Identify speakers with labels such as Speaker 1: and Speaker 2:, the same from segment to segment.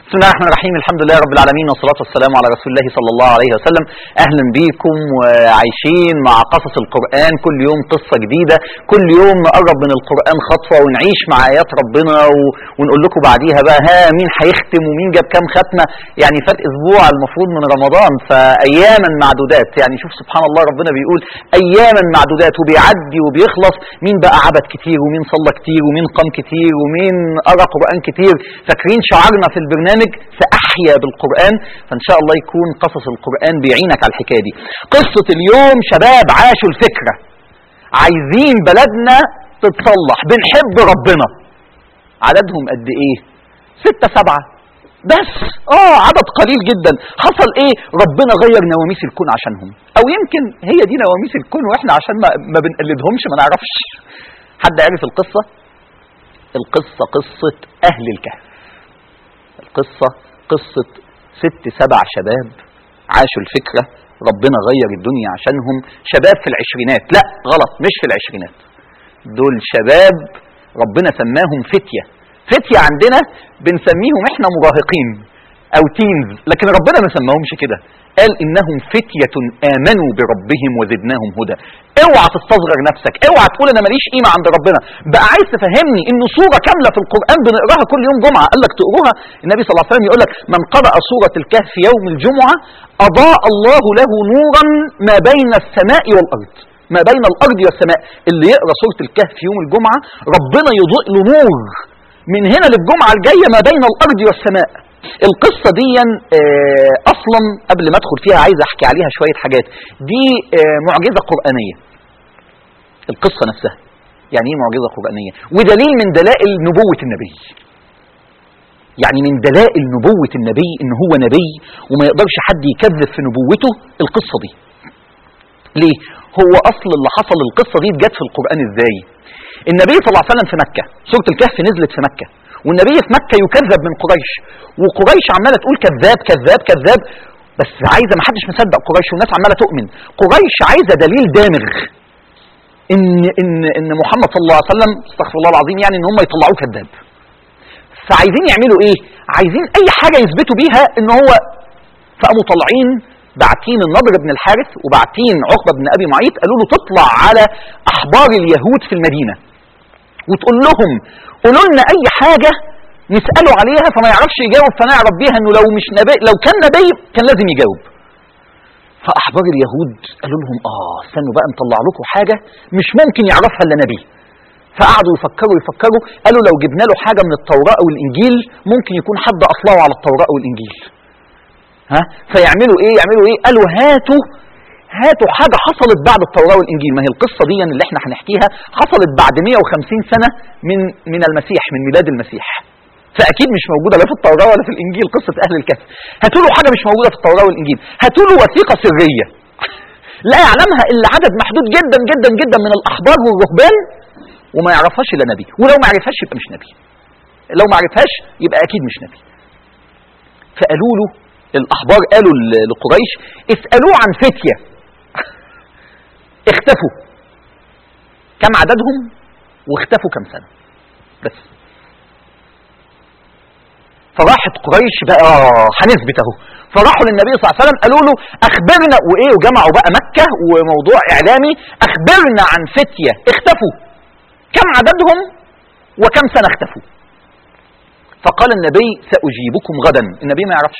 Speaker 1: بسم الله الرحمن الرحيم الحمد لله رب العالمين والصلاة والسلام على رسول الله صلى الله عليه وسلم أهلا بيكم وعايشين مع قصص القرآن كل يوم قصة جديدة كل يوم نقرب من القرآن خطوة ونعيش مع آيات ربنا و... ونقول لكم بعديها بقى ها مين هيختم ومين جاب كام ختمة يعني فات أسبوع المفروض من رمضان فأياما معدودات يعني شوف سبحان الله ربنا بيقول أياما معدودات وبيعدي وبيخلص مين بقى عبد كتير ومين صلى كتير ومين قام كتير ومين قرأ قرآن كتير فاكرين شعارنا في البرنامج سأحيا بالقرآن فإن شاء الله يكون قصص القرآن بيعينك على الحكاية دي قصة اليوم شباب عاشوا الفكرة عايزين بلدنا تتصلح بنحب ربنا عددهم قد ايه ستة سبعة بس اه عدد قليل جدا حصل ايه ربنا غير نواميس الكون عشانهم او يمكن هي دي نواميس الكون واحنا عشان ما, ما بنقلدهمش ما نعرفش حد عرف القصة القصة قصة اهل الكهف القصة قصة ست سبع شباب عاشوا الفكرة ربنا غير الدنيا عشانهم شباب في العشرينات لا غلط مش في العشرينات دول شباب ربنا سماهم فتية فتية عندنا بنسميهم احنا مراهقين او تينز لكن ربنا ما سماهمش كده قال انهم فتية امنوا بربهم وزدناهم هدى اوعى تستصغر نفسك اوعى تقول انا ماليش قيمة عند ربنا بقى عايز تفهمني ان سورة كاملة في القرآن بنقراها كل يوم جمعة قال لك تقروها النبي صلى الله عليه وسلم يقول لك من قرأ سورة الكهف يوم الجمعة اضاء الله له نورا ما بين السماء والارض ما بين الارض والسماء اللي يقرا سوره الكهف يوم الجمعه ربنا يضيء له نور من هنا للجمعه الجايه ما بين الارض والسماء القصة دي آه أصلا قبل ما أدخل فيها عايز أحكي عليها شوية حاجات دي آه معجزة قرآنية القصة نفسها يعني إيه معجزة قرآنية ودليل من دلائل نبوة النبي يعني من دلائل نبوة النبي إن هو نبي وما يقدرش حد يكذب في نبوته القصة دي ليه هو أصل اللي حصل القصة دي جت في القرآن إزاي النبي صلى الله عليه وسلم في مكة سورة الكهف نزلت في مكة والنبي في مكة يكذب من قريش وقريش عمالة تقول كذاب كذاب كذاب بس عايزة ما حدش مصدق قريش والناس عمالة تؤمن قريش عايزة دليل دامغ ان ان ان محمد صلى الله عليه وسلم استغفر الله العظيم يعني ان هم يطلعوه كذاب فعايزين يعملوا ايه عايزين اي حاجة يثبتوا بيها ان هو فقاموا طالعين باعتين النضر بن الحارث وباعتين عقبه بن ابي معيط قالوا له تطلع على احبار اليهود في المدينه وتقول لهم قولوا لنا اي حاجه نساله عليها فما يعرفش يجاوب فنعرف بيها انه لو مش نبي لو كان نبي كان لازم يجاوب فاحبار اليهود قالوا لهم اه استنوا بقى نطلع لكم حاجه مش ممكن يعرفها الا نبي فقعدوا يفكروا يفكروا قالوا لو جبنا له حاجه من التوراه والانجيل ممكن يكون حد اطلعه على التوراه والانجيل ها فيعملوا ايه يعملوا ايه قالوا هاتوا هاتوا حاجة حصلت بعد التوراة والإنجيل ما هي القصة دي اللي احنا هنحكيها حصلت بعد 150 سنة من من المسيح من ميلاد المسيح فأكيد مش موجودة لا في التوراة ولا في الإنجيل قصة أهل الكهف هاتوا له حاجة مش موجودة في التوراة والإنجيل هاتوا له وثيقة سرية لا يعلمها إلا عدد محدود جدا جدا جدا من الأحبار والرهبان وما يعرفهاش إلا نبي ولو ما عرفهاش يبقى مش نبي لو ما عرفهاش يبقى أكيد مش نبي فقالوا له الأحبار قالوا لقريش اسألوه عن فتية اختفوا كم عددهم واختفوا كم سنة بس فراحت قريش بقى هنثبت اهو فراحوا للنبي صلى الله عليه وسلم قالوا له اخبرنا وايه وجمعوا بقى مكة وموضوع اعلامي اخبرنا عن فتية اختفوا كم عددهم وكم سنة اختفوا فقال النبي سأجيبكم غدا النبي ما يعرفش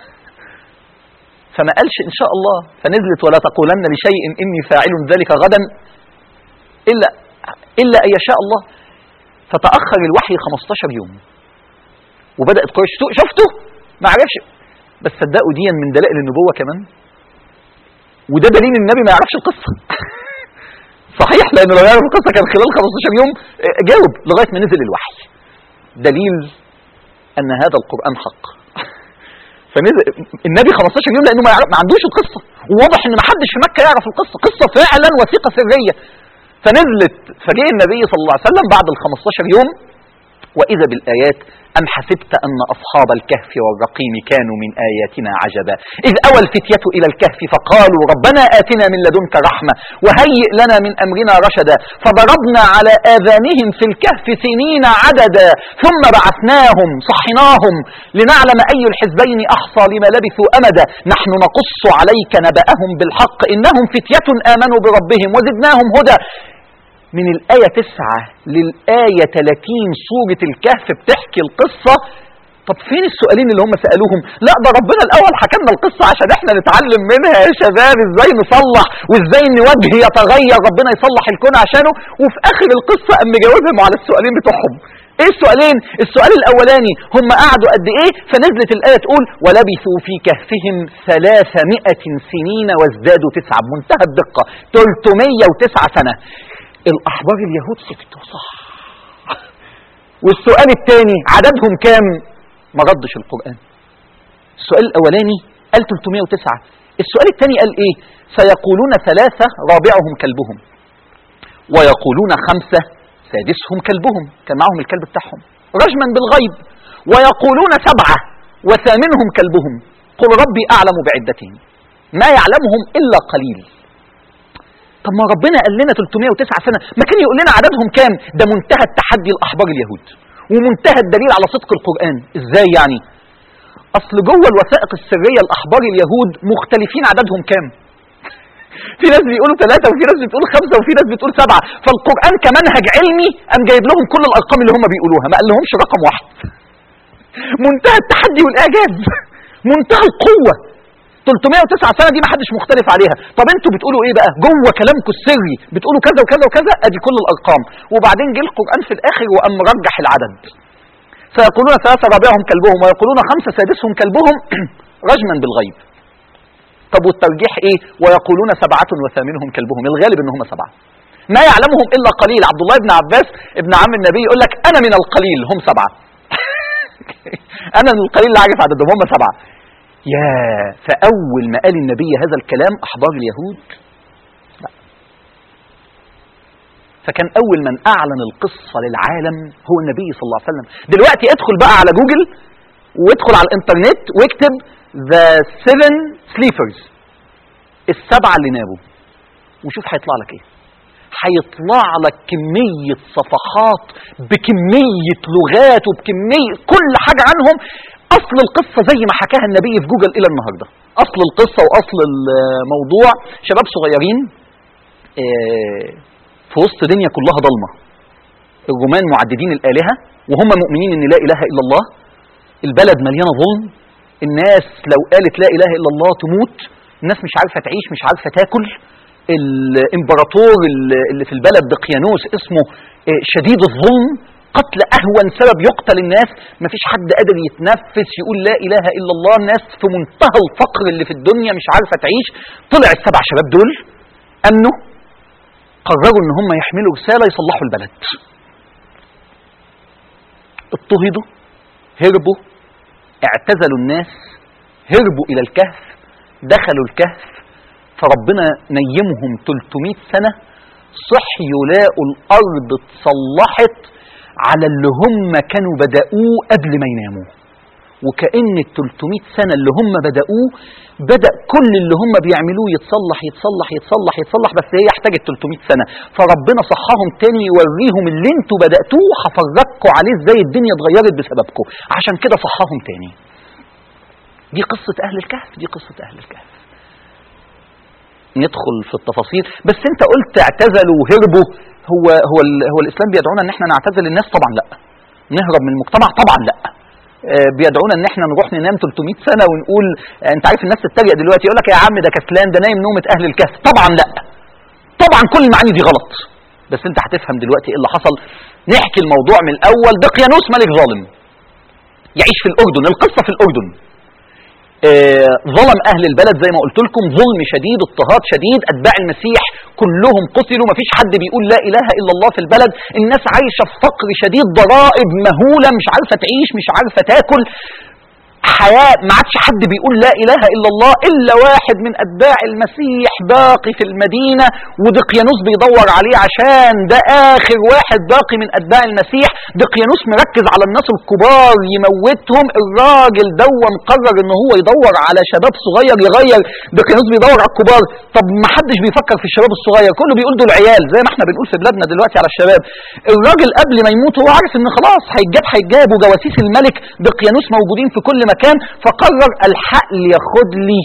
Speaker 1: فما قالش إن شاء الله فنزلت ولا تقولن لشيء إني فاعل ذلك غدا إلا, إلا أن يشاء الله فتأخر الوحي 15 يوم وبدأت قريش شفتوا ما عرفش بس صدقوا دي من دلائل النبوة كمان وده دليل النبي ما يعرفش القصة صحيح لأنه لو يعرف القصة كان خلال 15 يوم جاوب لغاية ما نزل الوحي دليل أن هذا القرآن حق فنزل النبي 15 يوم لانه ما, يعرف ما عندوش القصه وواضح ان ما حدش في مكه يعرف القصه قصه فعلا وثيقه سريه فنزلت فجاء النبي صلى الله عليه وسلم بعد ال 15 يوم وإذا بالآيات أم حسبت أن أصحاب الكهف والرقيم كانوا من آياتنا عجبا إذ أوى الفتية إلى الكهف فقالوا ربنا آتنا من لدنك رحمة وهيئ لنا من أمرنا رشدا فضربنا على آذانهم في الكهف سنين عددا ثم بعثناهم صحناهم لنعلم أي الحزبين أحصى لما لبثوا أمدا نحن نقص عليك نبأهم بالحق إنهم فتية آمنوا بربهم وزدناهم هدى من الآية 9 للآية 30 سورة الكهف بتحكي القصة طب فين السؤالين اللي هم سألوهم لا ده ربنا الأول حكى لنا القصة عشان احنا نتعلم منها يا شباب ازاي نصلح وازاي ان وجه يتغير ربنا يصلح الكون عشانه وفي آخر القصة قام مجاوبهم على السؤالين بتوعهم ايه السؤالين السؤال الاولاني هم قعدوا قد ايه فنزلت الايه تقول ولبثوا في كهفهم ثلاثمائة سنين وازدادوا تسعة بمنتهى الدقة 309 سنة الاحبار اليهود سكتوا صح والسؤال الثاني عددهم كام ما ردش القرآن السؤال الاولاني قال 309 السؤال الثاني قال ايه سيقولون ثلاثة رابعهم كلبهم ويقولون خمسة سادسهم كلبهم كان معهم الكلب بتاعهم رجما بالغيب ويقولون سبعة وثامنهم كلبهم قل ربي أعلم بعدتهم ما يعلمهم إلا قليل طب ما ربنا قال لنا 309 سنة ما كان يقول لنا عددهم كام ده منتهى التحدي الأحبار اليهود ومنتهى الدليل على صدق القرآن ازاي يعني أصل جوه الوثائق السرية الأحبار اليهود مختلفين عددهم كام في ناس بيقولوا ثلاثة وفي ناس بتقول خمسة وفي ناس بتقول سبعة فالقرآن كمنهج علمي قام جايب لهم كل الأرقام اللي هم بيقولوها ما قال لهمش رقم واحد منتهى التحدي والإعجاز منتهى القوة 309 سنة دي ما حدش مختلف عليها طب انتوا بتقولوا ايه بقى جوه كلامكم السري بتقولوا كذا وكذا وكذا ادي كل الارقام وبعدين جه القرآن في الاخر وقام مرجح العدد فيقولون ثلاثة رابعهم كلبهم ويقولون خمسة سادسهم كلبهم رجما بالغيب طب والترجيح ايه ويقولون سبعة وثامنهم كلبهم الغالب ان هم سبعة ما يعلمهم الا قليل عبد الله بن عباس ابن عم النبي يقول لك انا من القليل هم سبعة انا من القليل اللي عارف عددهم هم سبعة يا فاول ما قال النبي هذا الكلام احبار اليهود لا فكان اول من اعلن القصة للعالم هو النبي صلى الله عليه وسلم دلوقتي ادخل بقى على جوجل وادخل على الانترنت واكتب The Seven Sleepers السبعة اللي ناموا وشوف هيطلع لك ايه هيطلع لك كمية صفحات بكمية لغات وبكمية كل حاجة عنهم أصل القصة زي ما حكاها النبي في جوجل إلى النهاردة أصل القصة وأصل الموضوع شباب صغيرين في وسط دنيا كلها ضلمة الرومان معددين الآلهة وهم مؤمنين إن لا إله إلا الله البلد مليانة ظلم الناس لو قالت لا اله الا الله تموت الناس مش عارفه تعيش مش عارفه تاكل الامبراطور اللي في البلد دقيانوس اسمه شديد الظلم قتل اهون سبب يقتل الناس مفيش حد قادر يتنفس يقول لا اله الا الله الناس في منتهى الفقر اللي في الدنيا مش عارفه تعيش طلع السبع شباب دول امنوا قرروا ان هم يحملوا رساله يصلحوا البلد اضطهدوا هربوا اعتزلوا الناس هربوا إلى الكهف دخلوا الكهف فربنا نيمهم 300 سنة صحيوا لاقوا الأرض اتصلحت على اللي هم كانوا بدأوه قبل ما يناموا وكأن ال 300 سنة اللي هم بدأوه بدأ كل اللي هم بيعملوه يتصلح يتصلح يتصلح يتصلح بس هي احتاجت 300 سنة فربنا صحاهم تاني يوريهم اللي انتوا بدأتوه هفرجكوا عليه ازاي الدنيا اتغيرت بسببكم عشان كده صحاهم تاني دي قصة أهل الكهف دي قصة أهل الكهف ندخل في التفاصيل بس انت قلت اعتزلوا وهربوا هو هو هو الاسلام بيدعونا ان احنا نعتزل الناس طبعا لا نهرب من المجتمع طبعا لا بيدعونا ان احنا نروح ننام 300 سنه ونقول انت عارف الناس تتريق دلوقتي يقول لك يا عم ده كسلان ده نايم نومه اهل الكهف طبعا لا طبعا كل المعاني دي غلط بس انت هتفهم دلوقتي ايه اللي حصل نحكي الموضوع من الاول دقيانوس ملك ظالم يعيش في الاردن القصه في الاردن آه ظلم اهل البلد زي ما قلت لكم ظلم شديد اضطهاد شديد اتباع المسيح كلهم قتلوا مفيش حد بيقول لا اله الا الله في البلد الناس عايشه في فقر شديد ضرائب مهوله مش عارفه تعيش مش عارفه تاكل الحياة ما عادش حد بيقول لا إله إلا الله إلا واحد من أتباع المسيح باقي في المدينة ودقيانوس بيدور عليه عشان ده آخر واحد باقي من أتباع المسيح دقيانوس مركز على الناس الكبار يموتهم الراجل دون قرر إن هو يدور على شباب صغير يغير دقيانوس بيدور على الكبار طب ما حدش بيفكر في الشباب الصغير كله بيقول دول عيال زي ما احنا بنقول في بلادنا دلوقتي على الشباب الراجل قبل ما يموت هو عارف ان خلاص هيتجاب هيتجاب وجواسيس الملك دقيانوس موجودين في كل مكان فقرر الحق لي ياخد لي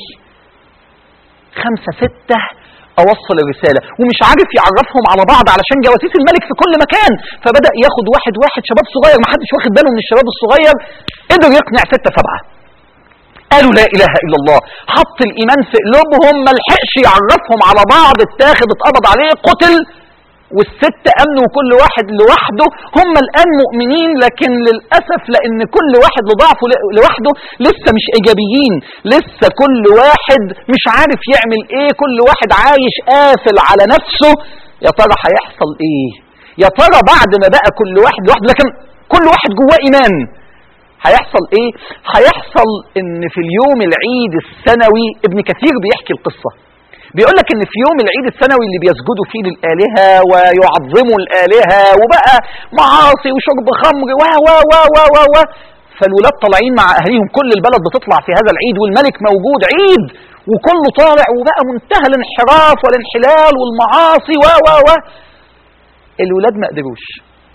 Speaker 1: خمسة ستة أوصل الرسالة ومش عارف يعرفهم على بعض علشان جواسيس الملك في كل مكان فبدأ ياخد واحد واحد شباب صغير ما حدش واخد باله من الشباب الصغير قدر يقنع ستة سبعة قالوا لا إله إلا الله حط الإيمان في قلوبهم ما لحقش يعرفهم على بعض اتاخد اتقبض عليه قتل والست امنوا كل واحد لوحده هم الان مؤمنين لكن للاسف لان كل واحد لضعفه لوحده لسه مش ايجابيين لسه كل واحد مش عارف يعمل ايه كل واحد عايش قافل على نفسه يا ترى هيحصل ايه يا ترى بعد ما بقى كل واحد لوحده لكن كل واحد جواه ايمان هيحصل ايه هيحصل ان في اليوم العيد السنوي ابن كثير بيحكي القصه بيقول لك ان في يوم العيد السنوي اللي بيسجدوا فيه للآلهة ويعظموا الآلهة وبقى معاصي وشرب خمر و و و و و و فالولاد طالعين مع اهاليهم كل البلد بتطلع في هذا العيد والملك موجود عيد وكله طالع وبقى منتهى الانحراف والانحلال والمعاصي و و و الولاد ما قدروش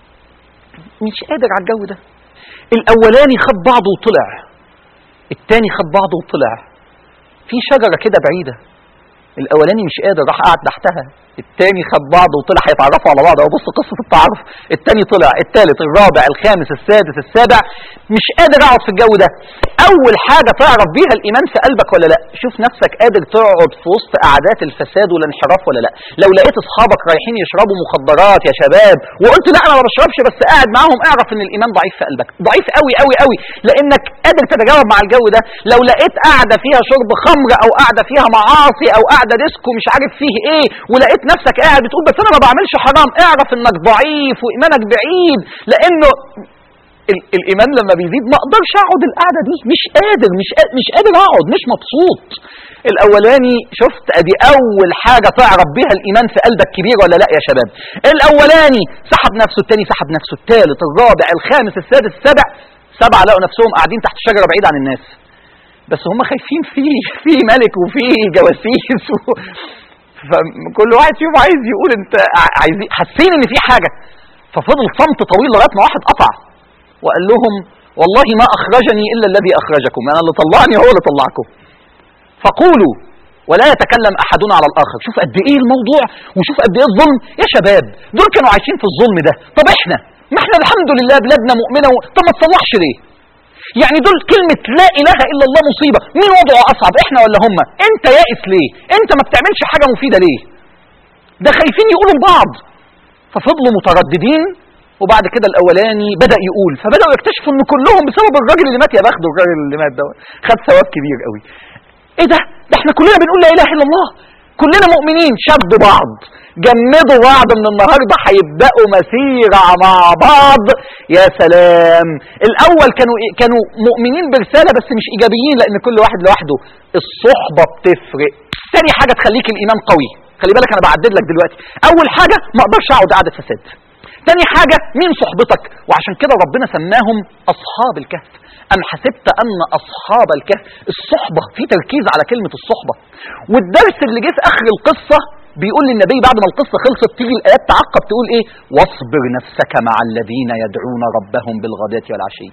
Speaker 1: مش قادر على الجو ده الاولاني خد بعضه وطلع التاني خد بعضه وطلع في شجرة كده بعيدة الاولاني مش قادر راح قعد تحتها التاني خد بعضه وطلع هيتعرفوا على بعض اهو بص قصه التعارف التاني طلع التالت الرابع الخامس السادس السابع مش قادر اقعد في الجو ده اول حاجه تعرف بيها الايمان في قلبك ولا لا شوف نفسك قادر تقعد في وسط قعدات الفساد والانحراف ولا لا لو لقيت اصحابك رايحين يشربوا مخدرات يا شباب وقلت لا انا ما بشربش بس قاعد معاهم اعرف ان الايمان ضعيف في قلبك ضعيف قوي قوي قوي لانك قادر تتجاوب مع الجو ده لو لقيت قاعده فيها شرب خمر او قاعده فيها معاصي او قاعده ديسكو مش عارف فيه ايه ولقيت نفسك قاعد بتقول بس انا ما بعملش حرام اعرف انك ضعيف وايمانك بعيد لانه ال الايمان لما بيزيد ما اقدرش اقعد القعده دي مش قادر مش قادر مش قادر اقعد مش مبسوط الاولاني شفت ادي اول حاجه تعرف بها الايمان في قلبك كبير ولا لا يا شباب الاولاني سحب نفسه الثاني سحب نفسه الثالث الرابع الخامس السادس السابع سبعه لقوا نفسهم قاعدين تحت شجره بعيد عن الناس بس هم خايفين في في ملك وفي جواسيس و... فكل واحد فيهم عايز يقول انت عايزين حاسين ان في حاجه ففضل صمت طويل لغايه ما واحد قطع وقال لهم والله ما اخرجني الا الذي اخرجكم انا اللي طلعني هو اللي طلعكم فقولوا ولا يتكلم احدنا على الاخر شوف قد ايه الموضوع وشوف قد ايه الظلم يا شباب دول كانوا عايشين في الظلم ده طب احنا ما احنا الحمد لله بلادنا مؤمنه و... طب ما تصلحش ليه يعني دول كلمة لا إله إلا الله مصيبة مين وضعه أصعب إحنا ولا هم أنت يائس ليه أنت ما بتعملش حاجة مفيدة ليه ده خايفين يقولوا لبعض ففضلوا مترددين وبعد كده الاولاني بدا يقول فبداوا يكتشفوا ان كلهم بسبب الراجل اللي مات يا بخته الراجل اللي مات ده خد ثواب كبير قوي ايه ده ده احنا كلنا بنقول لا اله الا الله كلنا مؤمنين شدوا بعض جمدوا بعض من النهارده هيبداوا مسيره مع بعض يا سلام الاول كانوا كانوا مؤمنين برساله بس مش ايجابيين لان كل واحد لوحده الصحبه بتفرق تاني حاجه تخليك الايمان قوي خلي بالك انا بعدد لك دلوقتي اول حاجه ما اقدرش اقعد قعده فساد تاني حاجة مين صحبتك وعشان كده ربنا سماهم أصحاب الكهف أم حسبت أن أصحاب الكهف الصحبة في تركيز على كلمة الصحبة والدرس اللي جه في آخر القصة بيقول للنبي بعد ما القصة خلصت تيجي الآيات تعقب تقول إيه واصبر نفسك مع الذين يدعون ربهم بالغداة والعشي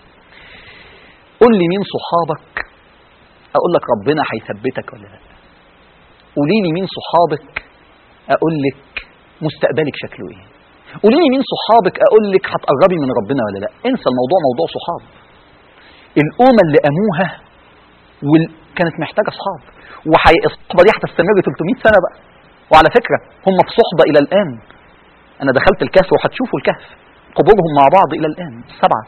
Speaker 1: قول لي مين صحابك أقول لك ربنا هيثبتك ولا لا قولي لي مين صحابك أقول لك مستقبلك شكله إيه قولي لي مين صحابك اقول لك هتقربي من ربنا ولا لا انسى الموضوع موضوع صحاب الامه اللي قاموها وال... كانت محتاجه اصحاب وحي... الصحبه دي هتستمر 300 سنه بقى وعلى فكره هم في صحبه الى الان انا دخلت الكهف وهتشوفوا الكهف قبورهم مع بعض الى الان سبعه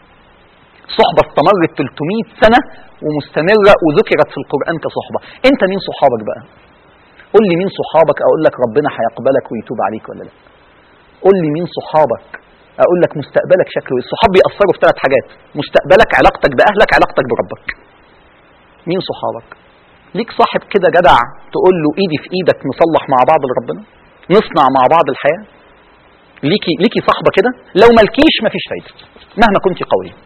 Speaker 1: صحبه استمرت 300 سنه ومستمره وذكرت في القران كصحبه انت مين صحابك بقى قول لي مين صحابك اقول لك ربنا هيقبلك ويتوب عليك ولا لا قول لي مين صحابك اقول لك مستقبلك شكله ايه الصحاب بيأثروا في ثلاث حاجات مستقبلك علاقتك باهلك علاقتك بربك مين صحابك ليك صاحب كده جدع تقول له ايدي في ايدك نصلح مع بعض لربنا نصنع مع بعض الحياه ليكي ليكي صاحبه كده لو مالكيش مفيش فايده مهما كنت قويه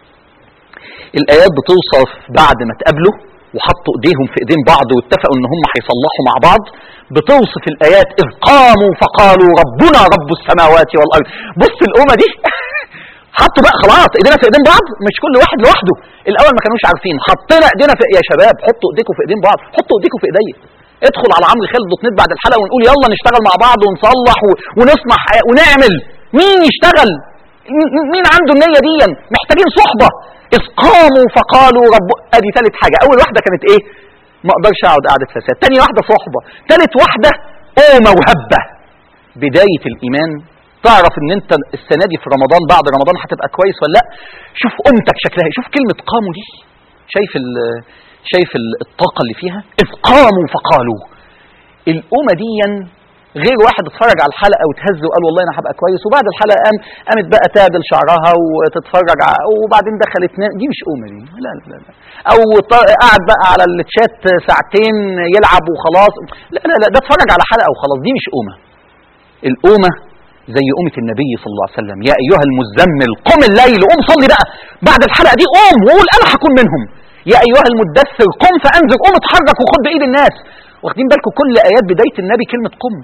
Speaker 1: الايات بتوصف بعد ما اتقابلوا وحطوا ايديهم في ايدين بعض واتفقوا ان هم هيصلحوا مع بعض بتوصف الايات اذ قاموا فقالوا ربنا رب السماوات والارض بص الامه دي حطوا بقى خلاص ايدينا في ايدين بعض مش كل واحد لوحده الاول ما كانوش عارفين حطينا ايدينا في يا شباب حطوا ايديكم في ايدين بعض حطوا ايديكم في ايديا ادخل على عمرو خالد دوت نت بعد الحلقه ونقول يلا نشتغل مع بعض ونصلح و... ونصنع حياه ونعمل مين يشتغل م- مين عنده النيه دي محتاجين صحبه اذ قاموا فقالوا رب ادي ثالث حاجه اول واحده كانت ايه ما اقدرش اقعد قعده فساد تاني واحده صحبه ثالث واحده قومه وهبه بدايه الايمان تعرف ان انت السنه دي في رمضان بعد رمضان هتبقى كويس ولا لا شوف قومتك شكلها إيه. شوف كلمه قاموا دي شايف ال شايف ال- الطاقه اللي فيها اذ قاموا فقالوا القومه دي غير واحد اتفرج على الحلقه وتهز وقال والله انا هبقى كويس وبعد الحلقه قام قامت بقى تعدل شعرها وتتفرج ع- وبعدين دخلت نا- دي مش قومه دي لا لا لا, لا. او ط- قعد بقى على الشات ساعتين يلعب وخلاص لا لا لا ده اتفرج على حلقه وخلاص دي مش قومه القومه زي قومة النبي صلى الله عليه وسلم يا أيها المزمل قم الليل قم صلي بقى بعد الحلقة دي قوم وقول أنا هكون منهم يا أيها المدثر قم فأنذر قم اتحرك وخد بإيد الناس واخدين بالكم كل آيات بداية النبي كلمة قم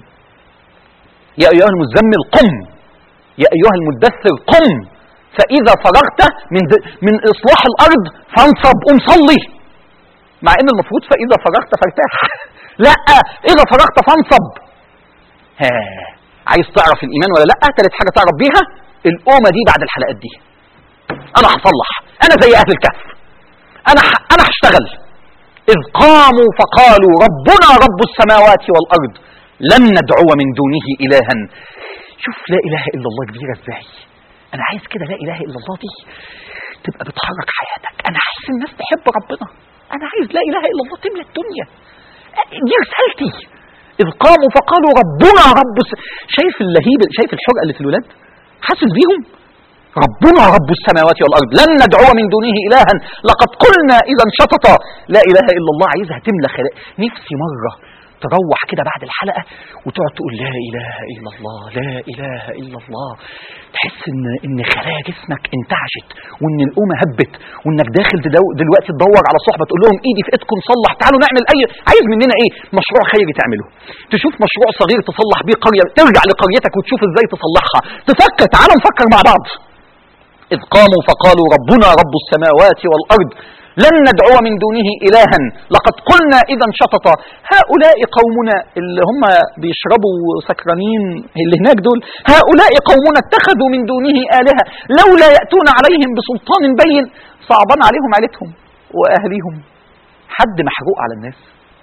Speaker 1: يا أيها المزمل قم يا أيها المدثر قم فإذا فرغت من د... من إصلاح الأرض فانصب قم صلي مع إن المفروض فإذا فرغت فارتاح لا إذا فرغت فانصب ها عايز تعرف الإيمان ولا لا تالت حاجة تعرف بيها القومة دي بعد الحلقات دي أنا هصلح أنا زي أهل الكهف أنا ح... أنا هشتغل إذ قاموا فقالوا ربنا رب السماوات والأرض لن ندعو من دونه إلها شوف لا إله إلا الله كبيرة إزاي أنا عايز كده لا إله إلا الله دي تبقى بتحرك حياتك أنا عايز الناس تحب ربنا أنا عايز لا إله إلا الله تملى الدنيا دي رسالتي إذ قاموا فقالوا ربنا رب الس... شايف اللهيب شايف الحرقة اللي في الولاد حاسس بيهم ربنا رب السماوات والأرض لن ندعو من دونه إلها لقد قلنا إذا شطط لا إله إلا الله عايزها تملى خلاء نفسي مرة تروح كده بعد الحلقة وتقعد تقول لا إله إلا الله لا إله إلا الله تحس إن إن خلايا جسمك انتعشت وإن القومة هبت وإنك داخل تدو دلوقتي تدور على صحبة تقول لهم إيدي في إيدكم صلح تعالوا نعمل أي عايز مننا إيه مشروع خيري تعمله تشوف مشروع صغير تصلح بيه قرية ترجع لقريتك وتشوف إزاي تصلحها تفكر تعالوا نفكر مع بعض إذ قاموا فقالوا ربنا رب السماوات والأرض لن ندعو من دونه إلها لقد قلنا إذا شططا هؤلاء قومنا اللي هم بيشربوا سكرانين اللي هناك دول هؤلاء قومنا اتخذوا من دونه آلهة لولا يأتون عليهم بسلطان بين صعبان عليهم عيلتهم وأهليهم حد محروق على الناس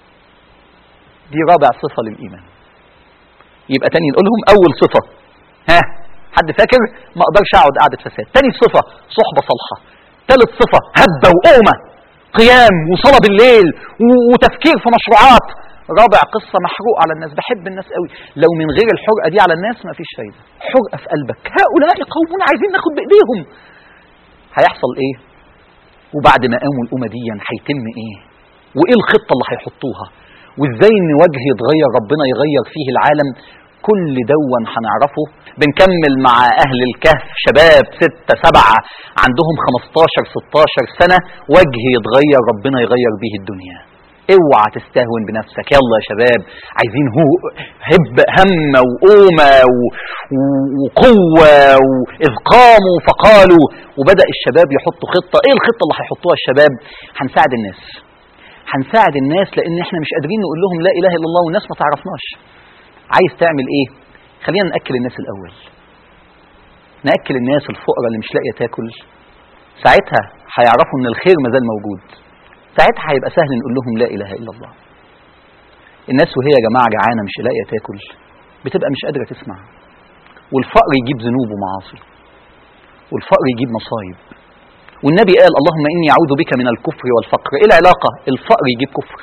Speaker 1: دي رابع صفة للإيمان يبقى تاني نقول لهم أول صفة ها حد فاكر ما اقدرش اقعد قعده فساد تاني صفه صحبه صالحه ثالث صفه هبه وقومه قيام وصلاه بالليل و- وتفكير في مشروعات رابع قصة محروق على الناس بحب الناس قوي لو من غير الحرقة دي على الناس ما فيش فايدة حرقة في قلبك هؤلاء قومون عايزين ناخد بإيديهم هيحصل ايه وبعد ما قاموا الأمة دي هيتم ايه وايه الخطة اللي هيحطوها وازاي ان وجه يتغير ربنا يغير فيه العالم كل دون هنعرفه بنكمل مع أهل الكهف شباب ستة سبعة عندهم 15 16 سنة وجه يتغير ربنا يغير به الدنيا اوعى تستهون بنفسك يلا يا شباب عايزين هو هب همة وقومة و- و- وقوة وإذ قاموا فقالوا وبدأ الشباب يحطوا خطة ايه الخطة اللي هيحطوها الشباب هنساعد الناس هنساعد الناس لان احنا مش قادرين نقول لهم لا اله الا الله والناس ما تعرفناش عايز تعمل ايه خلينا ناكل الناس الاول ناكل الناس الفقراء اللي مش لاقيه تاكل ساعتها هيعرفوا ان الخير مازال موجود ساعتها هيبقى سهل نقول لهم لا اله الا الله الناس وهي يا جماعه جعانه مش لاقيه تاكل بتبقى مش قادره تسمع والفقر يجيب ذنوب ومعاصي والفقر يجيب مصايب والنبي قال اللهم اني اعوذ بك من الكفر والفقر ايه العلاقه الفقر يجيب كفر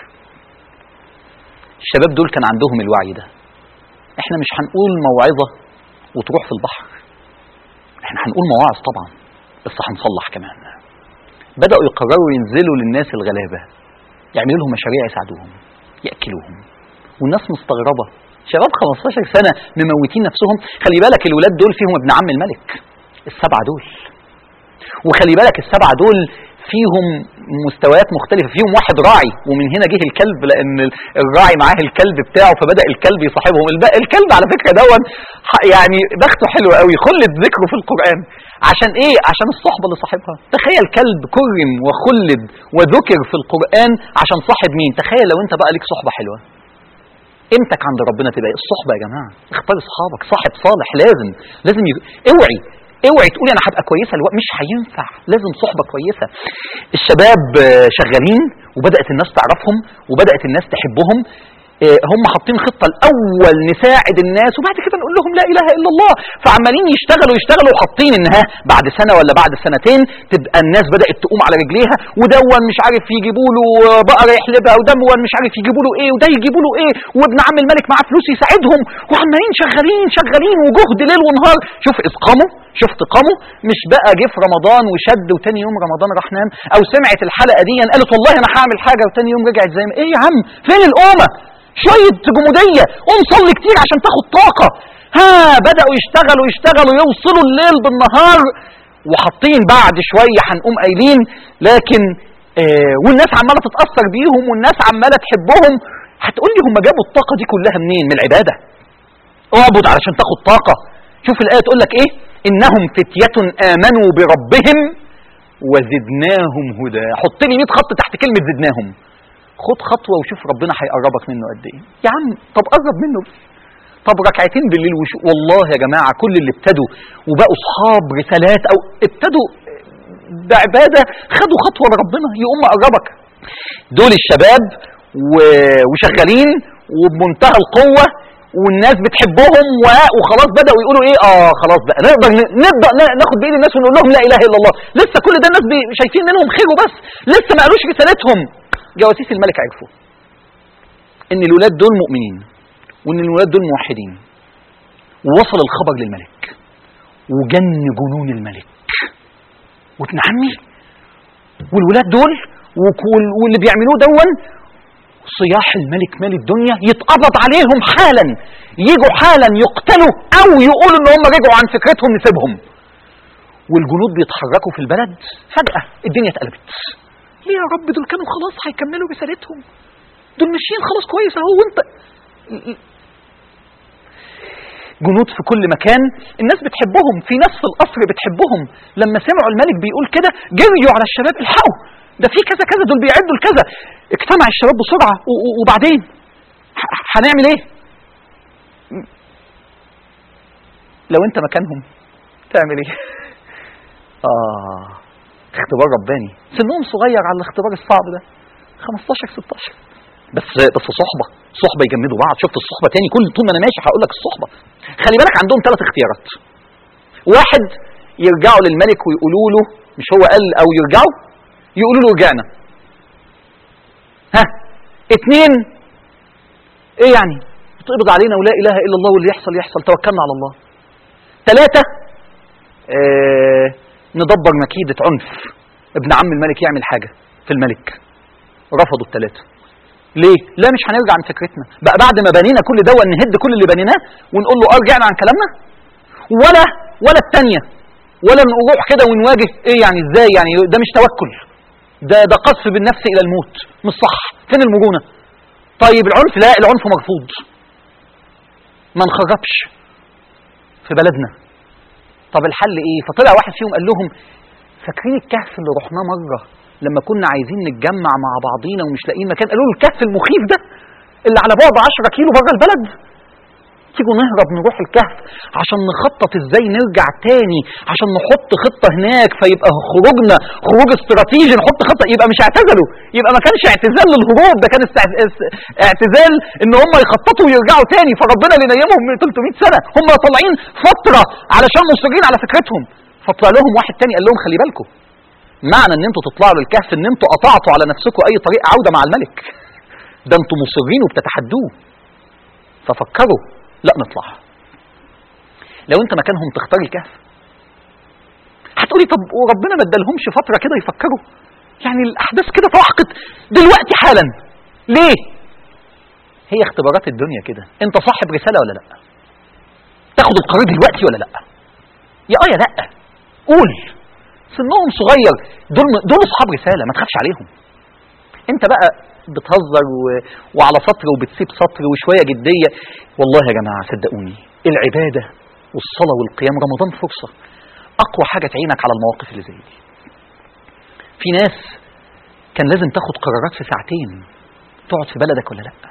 Speaker 1: الشباب دول كان عندهم الوعي ده احنا مش هنقول موعظه وتروح في البحر احنا هنقول مواعظ طبعا بس هنصلح كمان بداوا يقرروا ينزلوا للناس الغلابه يعملوا لهم مشاريع يساعدوهم ياكلوهم والناس مستغربه شباب 15 سنه مموتين نفسهم خلي بالك الولاد دول فيهم ابن عم الملك السبعه دول وخلي بالك السبعه دول فيهم مستويات مختلفه فيهم واحد راعي ومن هنا جه الكلب لان الراعي معاه الكلب بتاعه فبدا الكلب يصاحبهم الب- الكلب على فكره دون ح- يعني بخته حلو قوي خلد ذكره في القران عشان ايه عشان الصحبه اللي صاحبها تخيل كلب كرم وخلد وذكر في القران عشان صاحب مين تخيل لو انت بقى ليك صحبه حلوه قيمتك عند ربنا تبقى ايه الصحبه يا جماعه اختار اصحابك صاحب صالح لازم لازم ي... اوعي اوعي تقولي انا هبقى كويسه الوقت مش هينفع لازم صحبه كويسه الشباب آه، شغالين وبدات الناس تعرفهم وبدات الناس تحبهم آه، هم حاطين خطه الاول نساعد الناس وبعد كده نقول لهم لا اله الا الله فعمالين يشتغلوا يشتغلوا وحاطين انها بعد سنه ولا بعد سنتين تبقى الناس بدات تقوم على رجليها ودون مش عارف يجيبوا له بقره يحلبها ودون مش عارف يجيبوا له ايه وده يجيبوا له ايه وابن عم الملك معاه فلوس يساعدهم وعمالين شغالين شغالين وجهد ليل ونهار شوف اسقامه شفت قامه مش بقى جه في رمضان وشد وتاني يوم رمضان راح نام او سمعت الحلقه دي قالت والله انا هعمل حاجه وتاني يوم رجعت زي ما ايه يا عم فين القومه شويه جموديه قوم صلي كتير عشان تاخد طاقه ها بداوا يشتغلوا يشتغلوا يوصلوا الليل بالنهار وحاطين بعد شويه هنقوم قايلين لكن آه والناس عماله تتاثر بيهم والناس عماله تحبهم هتقول لي هم جابوا الطاقه دي كلها منين من العباده اعبد علشان تاخد طاقه شوف الايه تقول لك ايه انهم فتيه امنوا بربهم وزدناهم هدى حط لي 100 خط تحت كلمه زدناهم خد خطوه وشوف ربنا هيقربك منه قد ايه يا عم طب قرب منه طب ركعتين بالليل وشو والله يا جماعه كل اللي ابتدوا وبقوا اصحاب رسالات او ابتدوا بعباده خدوا خطوه لربنا يقوم قربك دول الشباب و- وشغالين وبمنتهى القوه والناس بتحبهم و- وخلاص بداوا يقولوا ايه اه خلاص بقى نقدر ن- نبدا ن- ناخد بايد الناس ونقول لهم لا اله الا الله لسه كل ده الناس بي- شايفين منهم خير وبس لسه ما قالوش رسالتهم جواسيس الملك عرفوا ان الولاد دول مؤمنين وان الولاد دول موحدين ووصل الخبر للملك وجن جنون الملك وابن عمي والولاد دول وكل- واللي بيعملوه دون صياح الملك مال الدنيا يتقبض عليهم حالا يجوا حالا يقتلوا او يقولوا ان هم رجعوا عن فكرتهم نسيبهم والجنود بيتحركوا في البلد فجأة الدنيا اتقلبت ليه يا رب دول كانوا خلاص هيكملوا رسالتهم دول ماشيين خلاص كويس اهو وانت جنود في كل مكان الناس بتحبهم في ناس في القصر بتحبهم لما سمعوا الملك بيقول كده جريوا على الشباب الحقوا ده في كذا كذا دول بيعدوا لكذا اجتمع الشباب بسرعه و- و- وبعدين ح- هنعمل ايه لو انت مكانهم تعمل ايه اه اختبار رباني سنهم صغير على الاختبار الصعب ده 15 16 بس بس صحبه صحبه يجمدوا بعض شفت الصحبه تاني كل طول ما انا ماشي هقول لك الصحبه خلي بالك عندهم ثلاث اختيارات واحد يرجعوا للملك ويقولوا له مش هو قال او يرجعوا يقولوا له رجعنا ها اتنين ايه يعني تقبض علينا ولا اله الا الله واللي يحصل يحصل توكلنا على الله ثلاثة اه ندبر مكيدة عنف ابن عم الملك يعمل حاجة في الملك رفضوا الثلاثة ليه؟ لا مش هنرجع عن فكرتنا بقى بعد ما بنينا كل ده نهد كل اللي بنيناه ونقول له اه رجعنا عن كلامنا ولا ولا الثانية ولا نروح كده ونواجه ايه يعني ازاي يعني ده مش توكل ده ده قذف بالنفس الى الموت مش صح فين المرونه طيب العنف لا العنف مرفوض ما نخربش في بلدنا طب الحل ايه فطلع واحد فيهم قال لهم فاكرين الكهف اللي رحناه مره لما كنا عايزين نتجمع مع بعضينا ومش لاقيين مكان قالوا له الكهف المخيف ده اللي على بعد 10 كيلو بره البلد تيجوا نهرب نروح الكهف عشان نخطط ازاي نرجع تاني عشان نحط خطه هناك فيبقى خروجنا خروج استراتيجي نحط خطه يبقى مش اعتزلوا يبقى ما كانش اعتزال للهروب ده كان استع- اس- اعتزال ان هم يخططوا ويرجعوا تاني فربنا اللي نيمهم من 300 سنه هم طالعين فتره علشان مصرين على فكرتهم فطلع لهم واحد تاني قال لهم خلي بالكم معنى ان انتوا تطلعوا للكهف ان انتوا قطعتوا على نفسكم اي طريق عوده مع الملك ده انتوا مصرين وبتتحدوه ففكروا لا نطلع لو انت مكانهم تختار الكهف هتقولي طب وربنا ما ادالهمش فتره كده يفكروا يعني الاحداث كده تحقق دلوقتي حالا ليه هي اختبارات الدنيا كده انت صاحب رساله ولا لا تاخد القرار دلوقتي ولا لا يا اه يا لا قول سنهم صغير دول دول اصحاب رساله ما تخافش عليهم انت بقى بتهزر و... وعلى سطر وبتسيب سطر وشويه جديه والله يا جماعه صدقوني العباده والصلاه والقيام رمضان فرصه اقوى حاجه تعينك على المواقف اللي زي دي في ناس كان لازم تاخد قرارات في ساعتين تقعد في بلدك ولا لا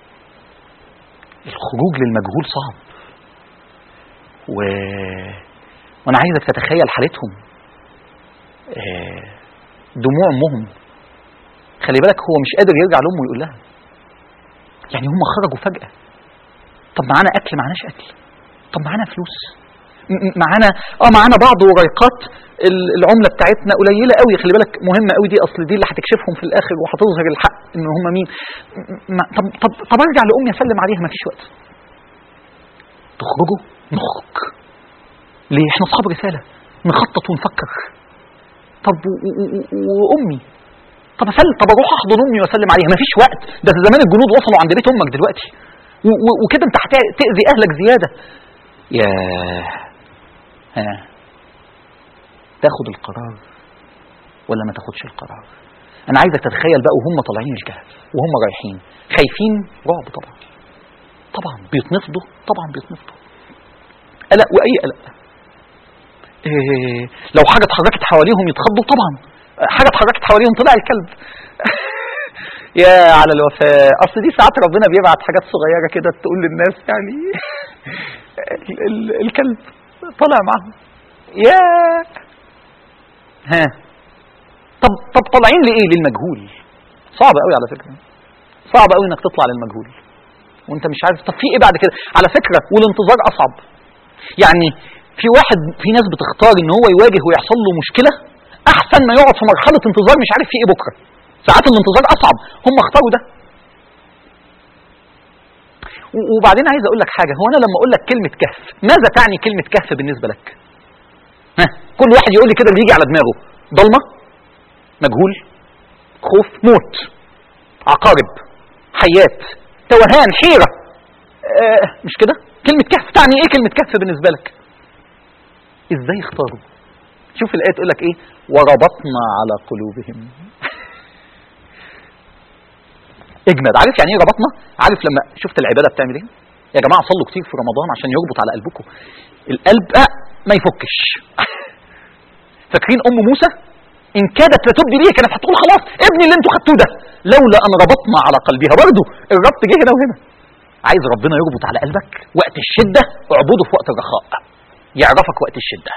Speaker 1: الخروج للمجهول صعب و... وانا عايزك تتخيل حالتهم آه، دموع امهم خلي بالك هو مش قادر يرجع لامه ويقول لها يعني هم خرجوا فجأة طب معانا اكل معناش اكل طب معانا فلوس م- م- معانا اه معانا بعض ورقات ال- العمله بتاعتنا قليله قوي خلي بالك مهمه قوي دي اصل دي اللي هتكشفهم في الاخر وهتظهر الحق ان هم مين م- م- طب طب طب ارجع لامي اسلم عليها مفيش وقت تخرجوا نخرج ليه احنا اصحاب رساله نخطط ونفكر طب و- و- و- وامي طب اسلم طب اروح احضن امي واسلم عليها مفيش وقت ده زمان الجنود وصلوا عند بيت امك دلوقتي و- و- وكده انت هتاذي اهلك زياده ياه ها تاخد القرار ولا ما تاخدش القرار انا عايزك تتخيل بقى وهم طالعين الكهف وهم رايحين خايفين رعب طبعا طبعا بيتنفضوا طبعا بيتنفضوا قلق واي قلق إيه لو حاجه اتحركت حواليهم يتخضوا طبعا حاجه اتحركت حواليهم طلع الكلب يا على الوفاء اصل دي ساعات ربنا بيبعت حاجات صغيره كده تقول للناس يعني ال- ال- الكلب طلع معاهم يا ها طب طب طالعين لايه للمجهول صعب قوي على فكره صعب قوي انك تطلع للمجهول وانت مش عارف طب في ايه بعد كده على فكره والانتظار اصعب يعني في واحد في ناس بتختار ان هو يواجه ويحصل له مشكله احسن ما يقعد في مرحله انتظار مش عارف في ايه بكره ساعات الانتظار اصعب هم اختاروا ده و- وبعدين عايز اقول لك حاجه هو انا لما اقول لك كلمه كهف ماذا تعني كلمه كهف بالنسبه لك ها كل واحد يقول لي كده اللي يجي على دماغه ضلمه مجهول خوف موت عقارب حيات توهان حيره آه مش كده كلمه كهف تعني ايه كلمه كهف بالنسبه لك ازاي اختاروا شوف الايه تقول لك ايه وربطنا على قلوبهم اجمد عارف يعني ايه ربطنا عارف لما شفت العباده بتعمل ايه يا جماعه صلوا كتير في رمضان عشان يربط على قلبكم القلب آه ما يفكش فاكرين ام موسى ان كادت لتبدي به كانت هتقول خلاص ابني اللي انتوا خدتوه ده لولا ان ربطنا على قلبها برضه الربط جه هنا وهنا عايز ربنا يربط على قلبك وقت الشده اعبده في وقت الرخاء يعرفك وقت الشده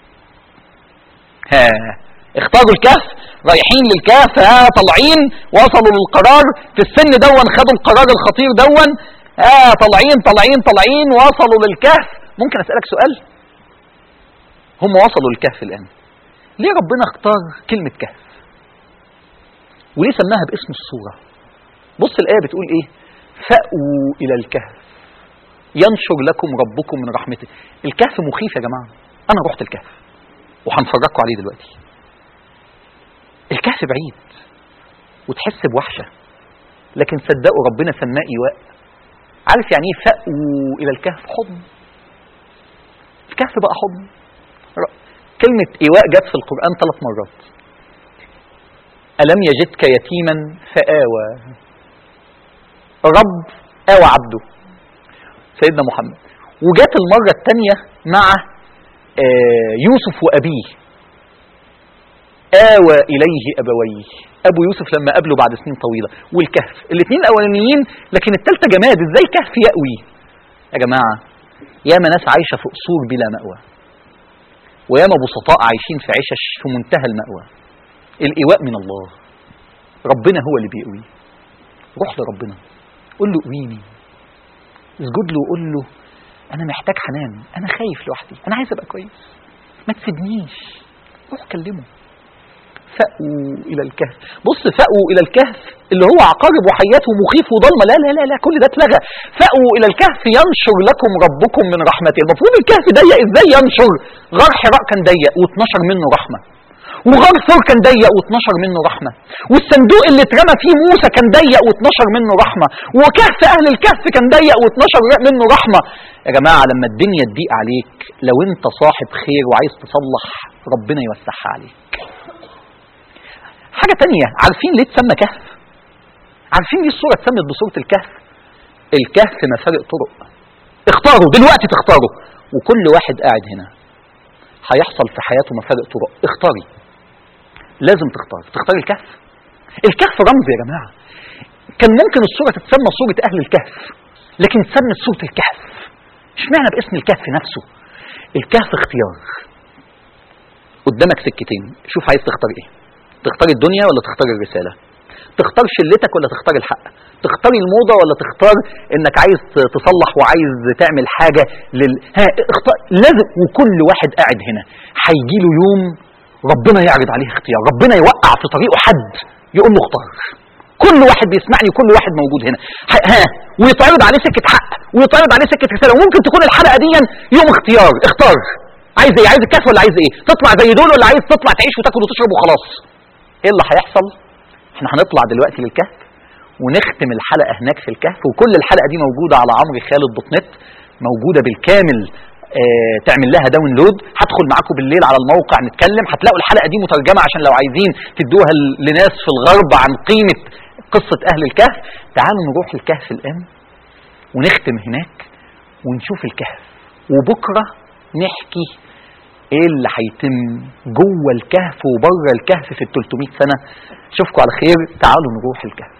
Speaker 1: ها اختاروا الكهف رايحين للكهف ها طالعين وصلوا للقرار في السن دون خدوا القرار الخطير دون ها طالعين طالعين طالعين وصلوا للكهف ممكن اسالك سؤال هم وصلوا للكهف الان ليه ربنا اختار كلمة كهف وليه سماها باسم الصورة بص الآية بتقول ايه فأووا إلى الكهف ينشر لكم ربكم من رحمته الكهف مخيف يا جماعة أنا رحت الكهف وهنفرجكم عليه دلوقتي الكهف بعيد وتحس بوحشة لكن صدقوا ربنا سماه إيواء عارف يعني ايه فأووا إلى الكهف حضن الكهف بقى حضن كلمة إيواء جت في القرآن ثلاث مرات ألم يجدك يتيما فآوى رب آوى عبده سيدنا محمد وجت المرة الثانية مع آه، يوسف وأبيه آوى إليه أبويه أبو يوسف لما قابله بعد سنين طويلة والكهف الاثنين الأولانيين لكن الثالثة جماد إزاي كهف يأوي يا جماعة ياما ناس عايشة في قصور بلا مأوى وياما بسطاء عايشين في عشش في منتهى المأوى الإيواء من الله ربنا هو اللي بيقوي روح لربنا قول له قويني اسجد له وقول له أنا محتاج حنان أنا خايف لوحدي أنا عايز أبقى كويس ما تسيبنيش روح كلمه فأووا إلى الكهف بص فأووا إلى الكهف اللي هو عقارب وحياته مخيف وضلمة لا لا لا لا كل ده اتلغى فأووا إلى الكهف ينشر لكم ربكم من رحمته المفروض الكهف ضيق إزاي ينشر غار حراء كان ضيق و12 منه رحمة وغار ثور كان ضيق و12 منه رحمة والصندوق اللي اترمى فيه موسى كان ضيق و12 منه رحمة وكهف أهل الكهف كان ضيق و12 منه رحمة يا جماعة لما الدنيا تضيق عليك لو انت صاحب خير وعايز تصلح ربنا يوسعها عليك حاجة تانية عارفين ليه تسمى كهف عارفين ليه الصورة اتسمت بصورة الكهف الكهف مفارق طرق اختاروا دلوقتي تختاروا وكل واحد قاعد هنا هيحصل في حياته مفارق طرق اختاري لازم تختار تختاري الكهف الكهف رمز يا جماعة كان ممكن الصورة تتسمى صورة أهل الكهف لكن تسمت صورة الكهف اشمعنى باسم الكهف نفسه الكهف اختيار قدامك سكتين شوف عايز تختار ايه تختار الدنيا ولا تختار الرسالة تختار شلتك ولا تختار الحق تختار الموضة ولا تختار انك عايز تصلح وعايز تعمل حاجة لل... ها اختار لازم وكل واحد قاعد هنا هيجي له يوم ربنا يعرض عليه اختيار ربنا يوقع في طريقه حد يقول له اختار كل واحد بيسمعني كل واحد موجود هنا ح- ها ويتعرض عليه سكة حق ويتعرض عليه سكة رسالة وممكن تكون الحلقة دي يوم اختيار اختار عايز ايه عايز الكهف ولا عايز ايه تطلع زي دول ولا عايز تطلع تعيش وتاكل وتشرب وخلاص ايه اللي هيحصل احنا هنطلع دلوقتي للكهف ونختم الحلقة هناك في الكهف وكل الحلقة دي موجودة على عمرو خالد دوت نت موجودة بالكامل آه تعمل لها داونلود هدخل معاكم بالليل على الموقع نتكلم هتلاقوا الحلقة دي مترجمة عشان لو عايزين تدوها ل- لناس في الغرب عن قيمة قصة أهل الكهف تعالوا نروح الكهف الآن ونختم هناك ونشوف الكهف وبكرة نحكي ايه اللي هيتم جوه الكهف وبره الكهف في ال 300 سنة اشوفكم على خير تعالوا نروح الكهف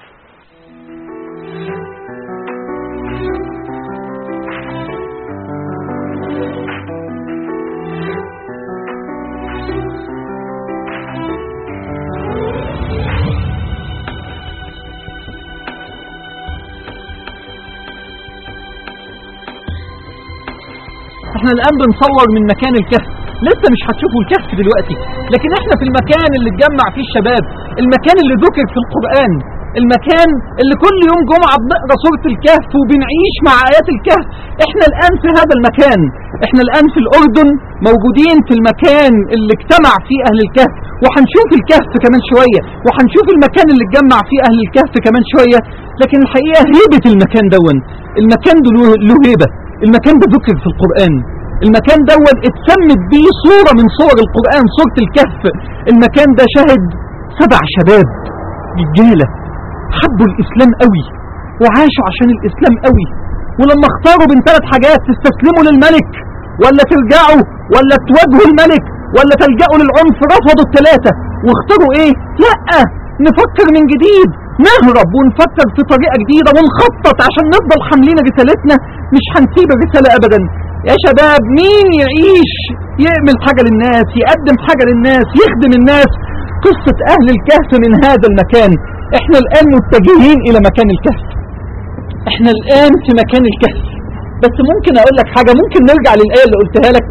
Speaker 2: احنا الان بنصور من مكان الكهف لسه مش هتشوفوا الكهف دلوقتي لكن احنا في المكان اللي اتجمع فيه الشباب المكان اللي ذكر في القرآن المكان اللي كل يوم جمعة بنقرا سورة الكهف وبنعيش مع آيات الكهف احنا الآن في هذا المكان احنا الآن في الأردن موجودين في المكان اللي اجتمع فيه أهل الكهف وهنشوف الكهف كمان شوية وهنشوف المكان اللي اتجمع فيه أهل الكهف كمان شوية لكن الحقيقة هيبة المكان دون المكان ده له له هيبة المكان ده ذكر في القرآن المكان دون اتسمت بيه صورة من صور القرآن صورة الكهف المكان ده شهد سبع شباب رجالة حبوا الإسلام قوي وعاشوا عشان الإسلام قوي ولما اختاروا بين ثلاث حاجات تستسلموا للملك ولا ترجعوا ولا تواجهوا الملك ولا تلجأوا للعنف رفضوا الثلاثة واختاروا ايه لا نفكر من جديد نهرب ونفكر في طريقة جديدة ونخطط عشان نفضل حاملين رسالتنا مش هنسيب الرسالة ابدا يا شباب مين يعيش يعمل حاجة للناس يقدم حاجة للناس يخدم الناس قصة اهل الكهف من هذا المكان احنا الان متجهين الى مكان الكهف احنا الان في مكان الكهف بس ممكن اقول لك حاجة ممكن نرجع للآية اللي قلتها لك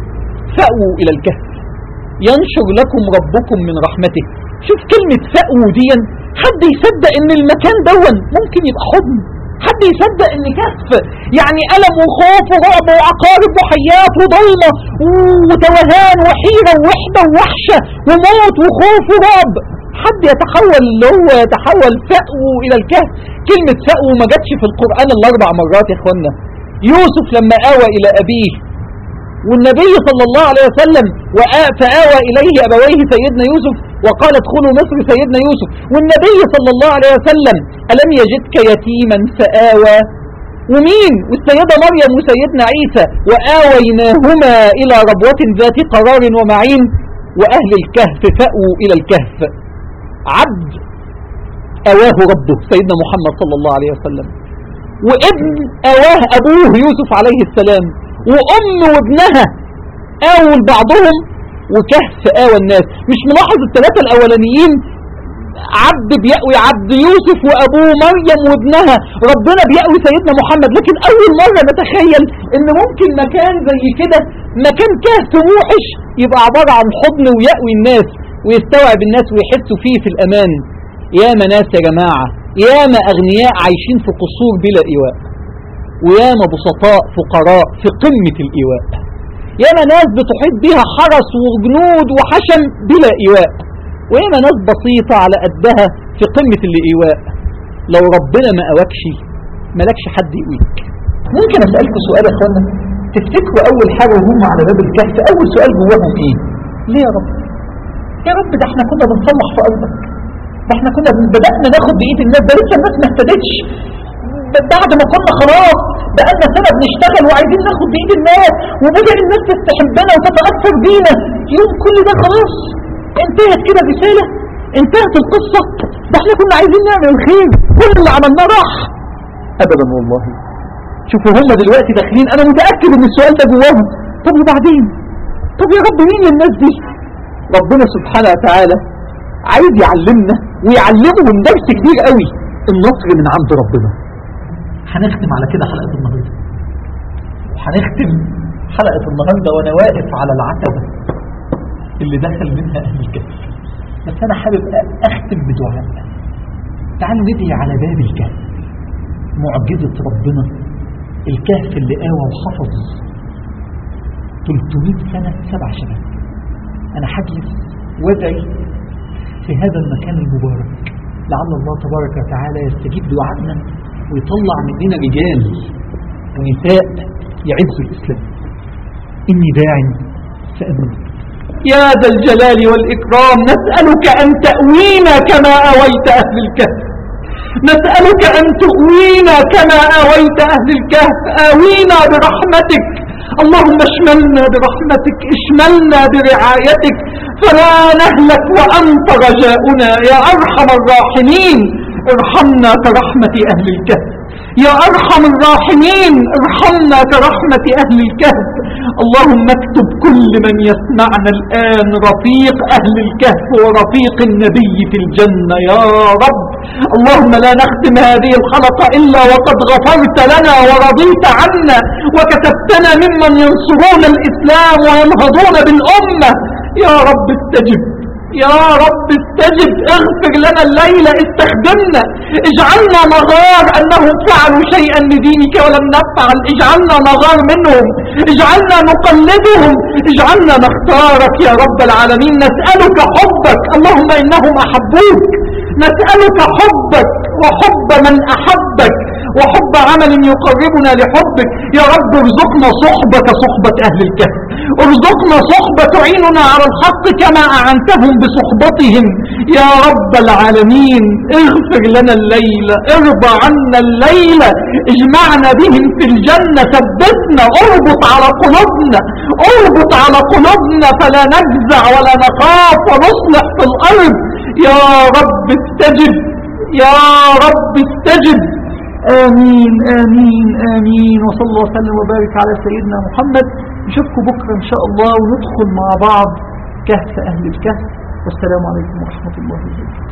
Speaker 2: فأووا الى الكهف ينشر لكم ربكم من رحمته شوف كلمة فأووا دي حد يصدق ان المكان دون ممكن يبقى حضن حد يصدق ان كهف يعني ألم وخوف ورعب وعقارب وحيات وضلمة وتوهان وحيرة ووحدة ووحشة وموت وخوف ورعب حد يتحول اللي هو يتحول فأو إلى الكهف كلمة فأو ما جاتش في القرآن الأربع مرات يا إخوانا يوسف لما آوى إلى أبيه والنبي صلى الله عليه وسلم وآ- فآوى إليه أبويه سيدنا يوسف وقال ادخلوا مصر سيدنا يوسف والنبي صلى الله عليه وسلم ألم يجدك يتيما فآوى ومين والسيدة مريم وسيدنا عيسى وآويناهما إلى ربوة ذات قرار ومعين وأهل الكهف فأووا إلى الكهف عبد أواه ربه سيدنا محمد صلى الله عليه وسلم وابن أواه أبوه يوسف عليه السلام وأم وابنها آووا لبعضهم وكهف آوى الناس مش ملاحظ الثلاثة الأولانيين عبد بيأوي عبد يوسف وأبوه مريم وابنها ربنا بيأوي سيدنا محمد لكن أول مرة نتخيل إن ممكن مكان زي كده مكان كهف موحش يبقى عبارة عن حضن ويأوي الناس ويستوعب الناس ويحسوا فيه في الأمان ياما ناس يا جماعة ياما أغنياء عايشين في قصور بلا إيواء وياما بسطاء فقراء في قمة الإيواء ياما ناس بتحيط بها حرس وجنود وحشم بلا إيواء وياما ناس بسيطة على قدها في قمة الإيواء لو ربنا ما قواكش مالكش حد يقويك ممكن أسألكم سؤال يا أخوانا تفتكروا أول حاجة وهم على باب الكهف أول سؤال جواهم إيه ليه يا رب يا رب ده احنا كنا بنصلح في قلبك ده احنا كنا بدأنا ناخد بإيد الناس ده لسه الناس ما اهتدتش بعد ما كنا خلاص بقالنا سنة بنشتغل وعايزين ناخد بإيد الناس وبدأ الناس تستحبنا وتتأثر بينا يوم كل ده خلاص انتهت كده الرسالة انتهت القصة ده احنا كنا عايزين نعمل الخير كل اللي عملناه راح ابدا والله شوفوا هم دلوقتي داخلين انا متأكد ان السؤال ده جواهم طب وبعدين طب يا رب مين الناس دي ربنا سبحانه وتعالى عايز يعلمنا ويعلمهم درس كبير قوي النصر من عند ربنا هنختم على كده حلقة النهاردة وهنختم حلقة النهاردة وانا واقف على العتبة اللي دخل منها اهل الكهف بس انا حابب اختم بدعاء تعالوا ندعي على باب الكهف معجزة ربنا الكهف اللي قاوى وحفظ 300 سنة سبع شباب انا هجلس وادعي في هذا المكان المبارك لعل الله تبارك وتعالى يستجيب دعائنا ويطلع مننا رجال ونساء يعزوا الإسلام إني داع فأمن يا ذا الجلال والإكرام نسألك أن تأوينا كما أويت أهل الكهف نسألك أن تؤوينا كما أويت أهل الكهف آوينا برحمتك اللهم اشملنا برحمتك اشملنا برعايتك فلا نهلك وأنت رجاؤنا يا أرحم الراحمين ارحمنا كرحمة أهل الكهف يا أرحم الراحمين ارحمنا كرحمة أهل الكهف اللهم اكتب كل من يسمعنا الآن رفيق أهل الكهف ورفيق النبي في الجنة يا رب اللهم لا نختم هذه الحلقة إلا وقد غفرت لنا ورضيت عنا وكتبتنا ممن ينصرون الإسلام وينهضون بالأمة يا رب استجب يا رب استجب اغفر لنا الليلة استخدمنا اجعلنا نغار انهم فعلوا شيئا لدينك ولم نفعل اجعلنا نغار منهم اجعلنا نقلدهم اجعلنا نختارك يا رب العالمين نسألك حبك اللهم انهم احبوك نسألك حبك وحب من احبك وحب عمل يقربنا لحبك يا رب ارزقنا صحبة صحبة أهل الكهف ارزقنا صحبة تعيننا على الحق كما أعنتهم بصحبتهم يا رب العالمين اغفر لنا الليلة ارضى عنا الليلة اجمعنا بهم في الجنة ثبتنا اربط على قلوبنا اربط على قلوبنا فلا نجزع ولا نخاف ونصلح في الأرض يا رب استجب يا رب استجب آمين آمين آمين وصلى الله وسلم وبارك على سيدنا محمد نشوفكم بكرة إن شاء الله وندخل مع بعض كهف أهل الكهف والسلام عليكم ورحمة الله وبركاته